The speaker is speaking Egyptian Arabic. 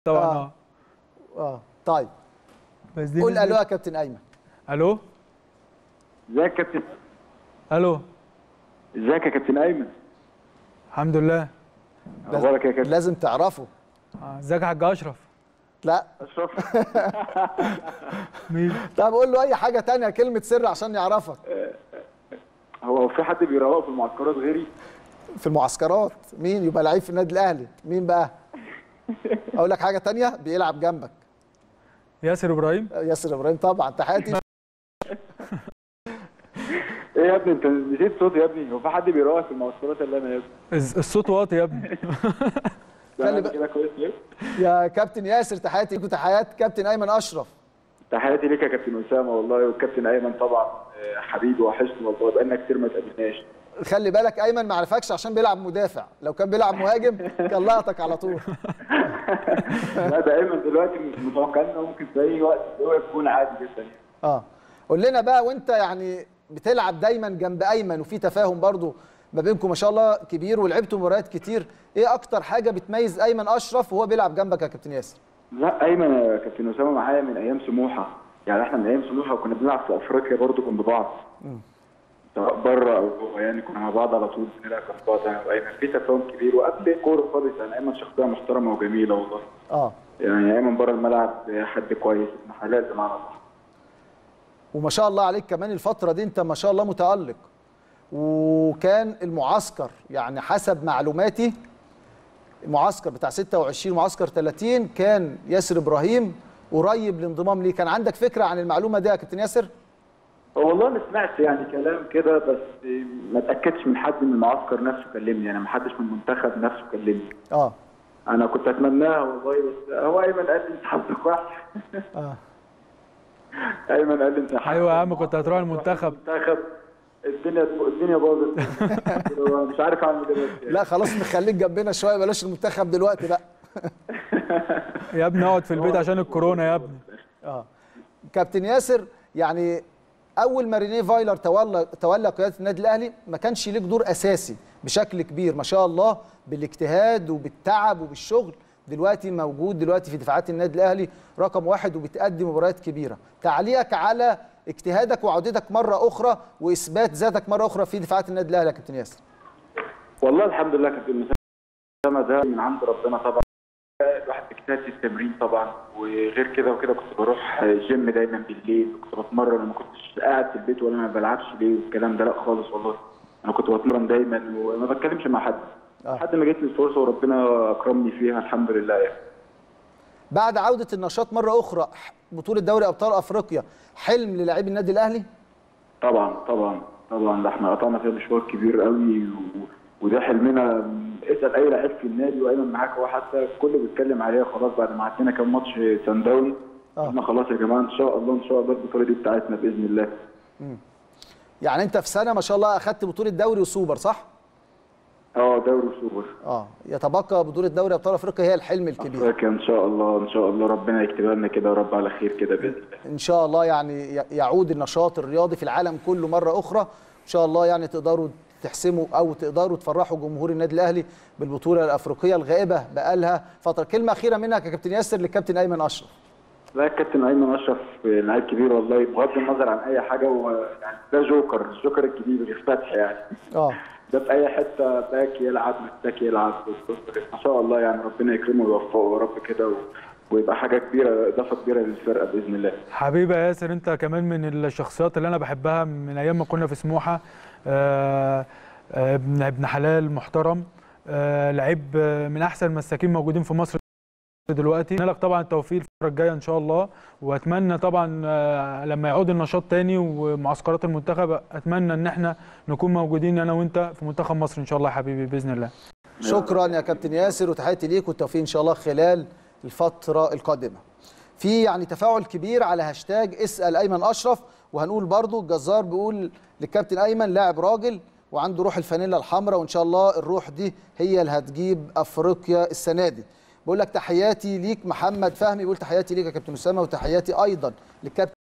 طبعا آه. اه اه طيب بس دي قول نسبة- الو يا كابتن ايمن الو ازيك يا كابتن الو ازيك يا كابتن ايمن الحمد لله اخبارك يا كابتن لازم تعرفه آه، ازيك يا حاج اشرف لا اشرف مين طب قول له اي حاجه تانية كلمه سر عشان يعرفك هو في حد بيروق في المعسكرات غيري في المعسكرات مين يبقى لعيب في النادي الاهلي مين بقى اقول لك حاجه تانية بيلعب جنبك ياسر ابراهيم ياسر ابراهيم طبعا تحياتي ايه يا ابني انت نسيت صوتي يا ابني هو في حد بيروق في المعسكرات الا انا يا ابني الز- الصوت واطي يا ابني ده خلي أنا بقى- كده كويس ليه يا كابتن ياسر تحياتي ليك وتحيات كابتن ايمن اشرف تحياتي ليك يا كابتن اسامه والله والكابتن ايمن طبعا آه، حبيبي وحشني والله بقالنا كتير ما اتقابلناش خلي بالك ايمن ما عرفكش عشان بيلعب مدافع لو كان بيلعب مهاجم كان لقطك على طول لا ده ايمن دلوقتي متوقع انه ممكن في اي وقت هو يكون عادي جدا يعني اه قول لنا بقى وانت يعني بتلعب دايما جنب ايمن وفي تفاهم برضو ما بينكم ما شاء الله كبير ولعبتوا مباريات كتير ايه اكتر حاجه بتميز ايمن اشرف وهو بيلعب جنبك يا كابتن ياسر لا ايمن يا كابتن اسامه معايا من ايام سموحه يعني احنا من ايام سموحه وكنا بنلعب في افريقيا برضو جنب بعض سواء بره او جوه يعني كنا مع بعض على طول بنلعب جنب بعض انا وايمن في تفاهم كبير وقبل كوره خالص يعني ايمن شخصيه محترمه وجميله والله اه يعني ايمن بره الملعب حد كويس ابن حلال بمعنى صح وما شاء الله عليك كمان الفتره دي انت ما شاء الله متالق وكان المعسكر يعني حسب معلوماتي المعسكر بتاع 26 معسكر 30 كان ياسر ابراهيم قريب الانضمام ليه كان عندك فكره عن المعلومه دي يا كابتن ياسر والله انا سمعت يعني كلام كده بس ما اتاكدتش من حد من المعسكر نفسه كلمني يعني ما حدش من المنتخب نفسه كلمني اه انا كنت اتمناها والله بس هو ايمن قال لي انت حظك وحش اه ايمن قال لي انت حظك ايوه يا عم كنت هتروح المنتخب المنتخب الدنيا الدنيا باظت مش عارف اعمل ايه بس يعني. لا خلاص نخليك جنبنا شويه بلاش المنتخب دلوقتي بقى يا ابني اقعد في البيت عشان الكورونا يا ابني اه كابتن ياسر يعني اول ما رينيه فايلر تولى تولى قياده النادي الاهلي ما كانش ليك دور اساسي بشكل كبير ما شاء الله بالاجتهاد وبالتعب وبالشغل دلوقتي موجود دلوقتي في دفاعات النادي الاهلي رقم واحد وبتقدم مباريات كبيره تعليقك على اجتهادك وعودتك مره اخرى واثبات ذاتك مره اخرى في دفاعات النادي الاهلي يا كابتن ياسر والله الحمد لله كابتن مسامة ده من عند ربنا طبعا الواحد بيجتهد في التمرين طبعا وغير كده وكده كنت بروح جيم دايما بالليل كنت بتمرن ما كنتش قاعد في البيت ولا ما بلعبش ليه والكلام ده لا خالص والله انا كنت بتمرن دايما وما بتكلمش مع حد آه. لحد ما جت لي الفرصه وربنا اكرمني فيها الحمد لله يعني بعد عوده النشاط مره اخرى بطوله دوري ابطال افريقيا حلم للاعبي النادي الاهلي طبعا طبعا طبعا ده احنا قطعنا فيها مشوار كبير قوي و... وده حلمنا اسال اي لعيب في النادي وايمن معاك هو حتى الكل بيتكلم عليها خلاص بعد ما عدينا كام ماتش سان داون آه. احنا خلاص يا جماعه ان شاء الله ان شاء الله البطوله دي بتاعتنا باذن الله يعني انت في سنه ما شاء الله اخذت بطوله دوري وسوبر صح اه دوري سوبر اه يتبقى بطوله دوري ابطال افريقيا هي الحلم الكبير افريقيا ان شاء الله ان شاء الله ربنا يكتبها لنا كده يا رب على خير كده باذن الله ان شاء الله يعني ي- يعود النشاط الرياضي في العالم كله مره اخرى ان شاء الله يعني تقدروا تحسموا او تقدروا تفرحوا جمهور النادي الاهلي بالبطوله الافريقيه الغائبه بقالها فتره كلمه اخيره منك يا كابتن ياسر للكابتن ايمن اشرف لا الكابتن ايمن اشرف لعيب كبير والله بغض النظر عن اي حاجه هو يعني ده جوكر الجوكر الجديد غير فتحي يعني اه ده في اي حته باك يلعب مساك يلعب ما شاء الله يعني ربنا يكرمه ويوفقه يا رب كده و... ويبقى حاجه كبيره اضافه كبيره للفرقه باذن الله حبيبي يا ياسر انت كمان من الشخصيات اللي انا بحبها من ايام ما كنا في سموحه آه، آه، ابن ابن حلال محترم آه، لعيب آه، من احسن المساكين موجودين في مصر دلوقتي اتمنى لك طبعا التوفيق الفتره الجايه ان شاء الله واتمنى طبعا آه، لما يعود النشاط تاني ومعسكرات المنتخب اتمنى ان احنا نكون موجودين انا وانت في منتخب مصر ان شاء الله يا حبيبي باذن الله شكرا يا كابتن ياسر وتحياتي ليك والتوفيق ان شاء الله خلال الفتره القادمه في يعني تفاعل كبير على هاشتاج اسال ايمن اشرف وهنقول برضو الجزار بيقول للكابتن ايمن لاعب راجل وعنده روح الفانيلا الحمراء وان شاء الله الروح دي هي اللي هتجيب افريقيا السنه دي بقول لك تحياتي ليك محمد فهمي بيقول تحياتي ليك يا كابتن اسامه وتحياتي ايضا للكابتن